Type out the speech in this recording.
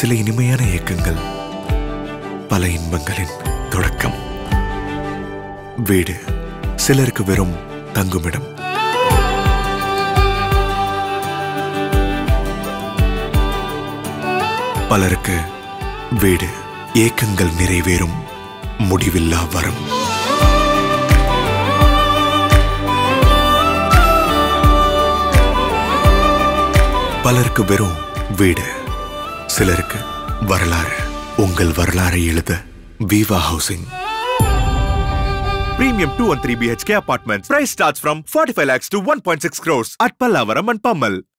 சில இனிமையான இயக்கங்கள் பல இன்பங்களின் தொடக்கம் வீடு சிலருக்கு வெறும் தங்குமிடம் பலருக்கு வீடு ஏக்கங்கள் நிறைவேறும் முடிவில்லா வரம் பலருக்கு வெறும் வீடு சிலருக்கு வரலாறு உங்கள் வரலாறை எழுத Viva housing Premium 2 and 3 BHK apartments. Price starts from 45 lakhs to 1.6 crores at Pallavaram and Pammal.